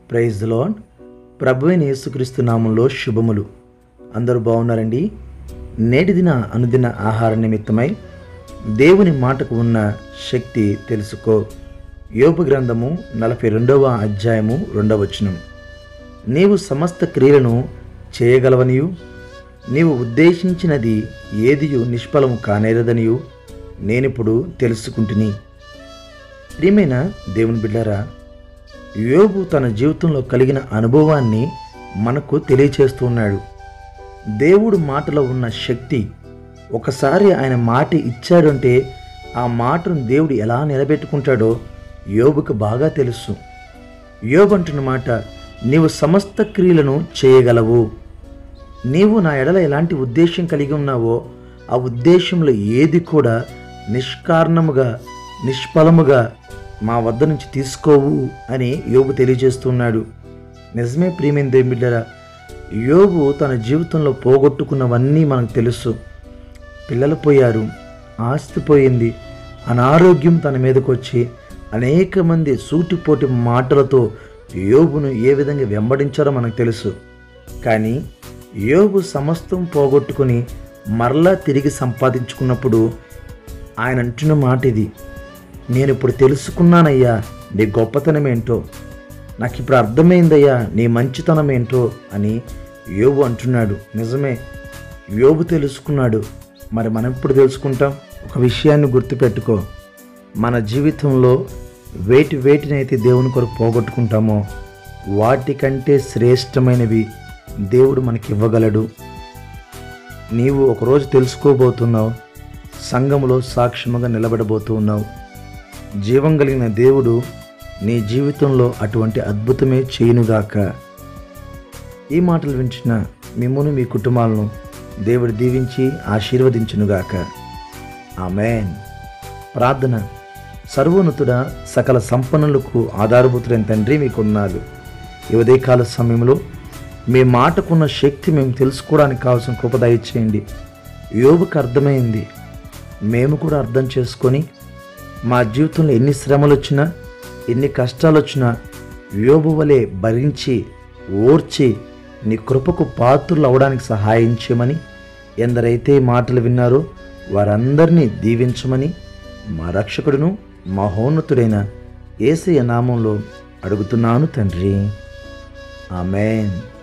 praise the lord ప్రభు అయిన యేసుక్రీస్తు నామంలో శుభములు అందరూ బాగున్నారండి నేటి దిన అనుదిన ఆహార నిమిత్తమై దేవుని మాటకు ఉన్న శక్తి తెలుసుకో యోపు గ్రంథము నలభై రెండవ అధ్యాయము రెండవ వచనం నీవు సమస్త క్రియలను చేయగలవనియు నీవు ఉద్దేశించినది ఏదియు నిష్ఫలము కానేరదనియు నేనిప్పుడు తెలుసుకుంటుని ప్రియమైన దేవుని బిడ్డారా యోబు తన జీవితంలో కలిగిన అనుభవాన్ని మనకు తెలియచేస్తున్నాడు దేవుడు మాటలో ఉన్న శక్తి ఒకసారి ఆయన మాట ఇచ్చాడంటే ఆ మాటను దేవుడు ఎలా నిలబెట్టుకుంటాడో యోబుకు బాగా తెలుసు యోబు అంటున్న మాట నీవు సమస్త క్రియలను చేయగలవు నీవు నా ఎడల ఎలాంటి ఉద్దేశం కలిగి ఉన్నావో ఆ ఉద్దేశంలో ఏది కూడా నిష్కారణముగా నిష్ఫలముగా మా వద్ద నుంచి తీసుకోవు అని యోబు తెలియజేస్తున్నాడు నిజమే ప్రియమైన దేవుని బిడ్డరా యోబు తన జీవితంలో పోగొట్టుకున్నవన్నీ మనకు తెలుసు పిల్లలు పోయారు ఆస్తి పోయింది అనారోగ్యం తన మీదకు వచ్చి అనేక మంది సూటిపోటి మాటలతో యోబును ఏ విధంగా వెంబడించారో మనకు తెలుసు కానీ యోబు సమస్తం పోగొట్టుకుని మరలా తిరిగి సంపాదించుకున్నప్పుడు ఆయన అంటున్న మాట ఇది నేను ఇప్పుడు తెలుసుకున్నానయ్యా నీ గొప్పతనం ఏంటో నాకు ఇప్పుడు అర్థమైందయ్యా నీ మంచితనం ఏంటో అని యోబు అంటున్నాడు నిజమే యోబు తెలుసుకున్నాడు మరి మనం ఎప్పుడు తెలుసుకుంటాం ఒక విషయాన్ని గుర్తుపెట్టుకో మన జీవితంలో వేటి వేటినైతే దేవుని కొరకు పోగొట్టుకుంటామో వాటికంటే శ్రేష్టమైనవి దేవుడు మనకి ఇవ్వగలడు నీవు ఒకరోజు తెలుసుకోబోతున్నావు సంఘములో సాక్ష్యముగా నిలబడబోతూ ఉన్నావు జీవం కలిగిన దేవుడు నీ జీవితంలో అటువంటి అద్భుతమే చేయునుగాక ఈ మాటలు వించిన మిమ్మును మీ కుటుంబాలను దేవుడు దీవించి ఆశీర్వదించునుగాక ఆమెన్ ప్రార్థన సర్వోన్నతుడ సకల సంపన్నులకు ఆధారభూతులైన తండ్రి మీకున్నారు ఈ ఉదయకాల సమయంలో మీ మాటకున్న శక్తి మేము తెలుసుకోవడానికి కావాల్సిన కృప దయచేయండి యోబుకు అర్థమైంది మేము కూడా అర్థం చేసుకొని మా జీవితంలో ఎన్ని శ్రమలు వచ్చినా ఎన్ని కష్టాలు వచ్చినా యోబు వలె భరించి ఓర్చి నీ కృపకు పాత్రులు అవడానికి సహాయం చేయమని ఎందరైతే ఈ మాటలు విన్నారో వారందరినీ దీవించమని మా రక్షకుడును మహోన్నతుడైన ఏసయ్య నామంలో అడుగుతున్నాను తండ్రి ఆమెన్